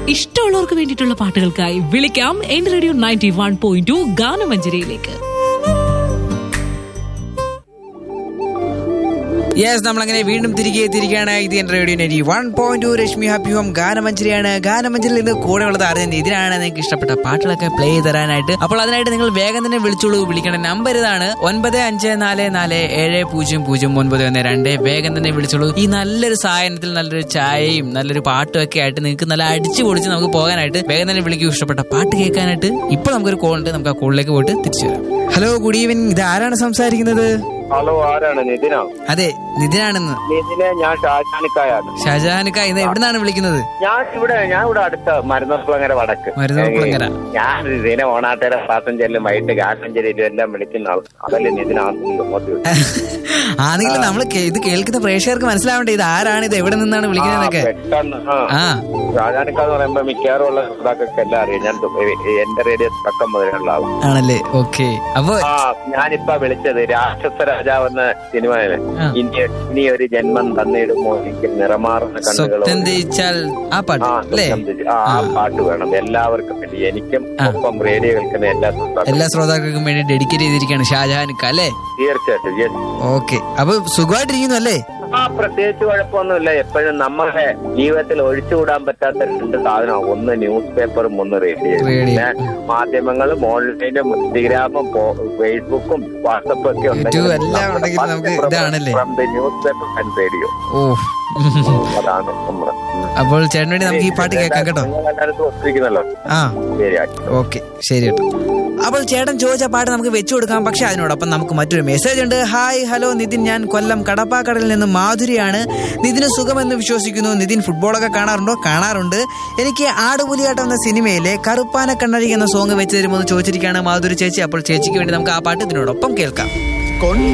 ഇഷ്ടമുള്ളവർക്ക് വേണ്ടിയിട്ടുള്ള പാട്ടുകൾക്കായി വിളിക്കാം എന്റെ radio ninety one point two ഗാനമഞ്ജരിയിലേക്ക് യെസ് നമ്മളങ്ങനെ വീണ്ടും തിരികെ എത്തിയിരിക്കുകയാണ് ഇത് എന്റെ radio ninety one point two Rashmi happy home ഗാനമഞ്ചരിയാണ് ഗാനമഞ്ചരിയിൽ നിന്ന് കൂടെ ഉള്ളത് അറിഞ്ഞത് ഇതിനാണ് നിങ്ങൾക്ക് ഇഷ്ടപ്പെട്ട പാട്ടുകളൊക്കെ പ്ലേ ചെയ്ത് തരാനായിട്ട് അപ്പോൾ അതിനായിട്ട് നിങ്ങൾ വേഗം തന്നെ വിളിച്ചോളൂ വിളിക്കേണ്ട നമ്പർ ഇതാണ് ഒൻപത് അഞ്ച് നാല് നാല് ഏഴ് പൂജ്യം പൂജ്യം ഒൻപത് ഒന്ന് രണ്ട് വേഗം തന്നെ വിളിച്ചോളൂ ഈ നല്ലൊരു സായനത്തിൽ നല്ലൊരു ചായയും നല്ലൊരു പാട്ടും ഒക്കെ ആയിട്ട് നിങ്ങൾക്ക് നല്ല അടിച്ചു പൊളിച്ച് നമുക്ക് പോകാനായിട്ട് വേഗം തന്നെ വിളിക്കൂ ഇഷ്ടപ്പെട്ട പാട്ട് കേൾക്കാനായിട്ട് ഇപ്പോൾ നമുക്കൊരു കോൾ ഉണ്ട് നമുക്ക് ആ കോളിലേക്ക് പോയിട്ട് തിരിച്ചു വരാം ഹലോ ഗുഡ് ഈവനിങ് ഇത് ആരാണ് സംസാരിക്കുന്നത് ഹലോ ആരാണ് നിതിനോ അതെ നിതിനാണെന്ന് നിതിനെ ഞാൻ ഷാജാനിക്കായാണ് ഷാജഹാനക്ക ഇത് എവിടുന്നാണ് വിളിക്കുന്നത് ഞാൻ ഇവിടെ ഞാൻ ഇവിടെ അടുത്ത മരുന്നക്കുളങ്ങര വടക്ക് മരുന്നക്കുളങ്ങര. ഏ, ഞാൻ നിതിനെ ഓണാട്ടേരെ പാസഞ്ചറിലും വൈകിട്ട് ഗാസഞ്ചരിയിലും എല്ലാം വിളിക്കുന്ന ആൾ അതല്ലേ നിതിനാണെന്ന് ആണെങ്കിൽ നമ്മൾ ഇത് കേൾക്കുന്ന പ്രേക്ഷകർക്ക് മനസ്സിലാവണ്ടേ ഇത് ആരാണ് ഇത് എവിടെ നിന്നാണ് വിളിക്കുന്നതൊക്കെ പെട്ടെന്ന് ആ ആ ഷാജാനിക്ക എന്ന് പറയുമ്പോ മിക്കവാറും ഉള്ള ശ്രോതാക്കൾക്ക് എല്ലാം അറിയാം ഞാൻ ദു- എ- എന്റെ റേഡിയോ പക്കം മുതലുള്ള ആളാണ് ആണല്ലേ ഓക്കെ അപ്പൊ ആ ഞാനിപ്പോ വിളിച്ചത് രാക്ഷസ രാജാവ് എന്ന സിനിമയില് ആ. ഇനി ഇനി ഒരു ജന്മം തന്നിടുമോ എനിക്ക് നിറമാറുന്ന കണ്ണുകളോ സ്വപ്നം ജയിച്ചാൽ ആ പാട്ട് ആ അല്ലേ സ്വപ്നം തെറ്റി. ആ ആ പാട്ട് വേണം എല്ലാവർക്കും വേണ്ടി എനിക്കും ആ. ഒപ്പം റേഡിയോ കേൾക്കുന്ന എല്ലാ ശ്രോതാക്കൾക്കും. എല്ലാ ശ്രോതാക്കൾക്കും വേണ്ടി ഡെഡിക്കേറ്റ് ചെയ്തിരിക്കുകയാണ് ഷാജഹാനക്ക അല്ലേ തീർച്ചയായിട്ടും yes. ഓക്കെ അപ്പൊ സുഖമായിട്ടിരിക്കുന്നു അല്ലേ ആ പ്രത്യേകിച്ച് കുഴപ്പമൊന്നുമില്ല എപ്പോഴും നമ്മുടെ ജീവിതത്തിൽ ഒഴിച്ചുകൂടാൻ പറ്റാത്ത രണ്ട് സാധനമാണ് ഒന്ന് ന്യൂസ് പേപ്പറും ഒന്ന് റേഡിയോ റേഡിയോ. പിന്നെ മാധ്യമങ്ങളും ഓൺലൈനും ഇൻസ്റ്റഗ്രാമും പോ- ഫേസ്ബുക്കും വാട്സപ്പും ഒക്കെ യൂട്യൂബ് എല്ലാം ഉണ്ടെങ്കിൽ നമുക്ക് ഇതാണല്ലേ? ന്യൂസ് പേപ്പർ ആൻഡ് റേഡിയോ ഓ അതാണ് നമ്മുടെ അപ്പോൾ ചേട്ടന് വേണ്ടി നമുക്ക് ഈ പാട്ട് കേൾക്കാം കേട്ടോ നിങ്ങൾ എല്ലായിടത്തും ഒത്തിരിക്കുന്നല്ലോ ആ ശരി ഓക്കെ ശരി കേട്ടോ അപ്പോൾ ചേട്ടൻ ചോദിച്ച പാട്ട് നമുക്ക് വെച്ചു കൊടുക്കാം പക്ഷെ അതിനോടൊപ്പം നമുക്ക് മറ്റൊരു മെസ്സേജ് ഉണ്ട് ഹായ് ഹലോ നിതിൻ ഞാൻ കൊല്ലം കടപ്പാക്കടലിൽ നിന്ന് മാധുരിയാണ് നിതിന് സുഖമെന്ന് വിശ്വസിക്കുന്നു നിതിൻ ഫുട്ബോളൊക്കെ കാണാറുണ്ടോ കാണാറുണ്ട് എനിക്ക് ആടുപുലിയാട്ടം എന്ന സിനിമയിലെ കറുപ്പാന കണ്ണഴി എന്ന സോങ് വെച്ച് തരുമോ എന്ന് ചോദിച്ചിരിക്കുകയാണ് മാധുരി ചേച്ചി അപ്പോൾ ചേച്ചിക്ക് വേണ്ടി നമുക്ക് ആ പാട്ട് ഇതിനോടൊപ്പം കേൾക്കാം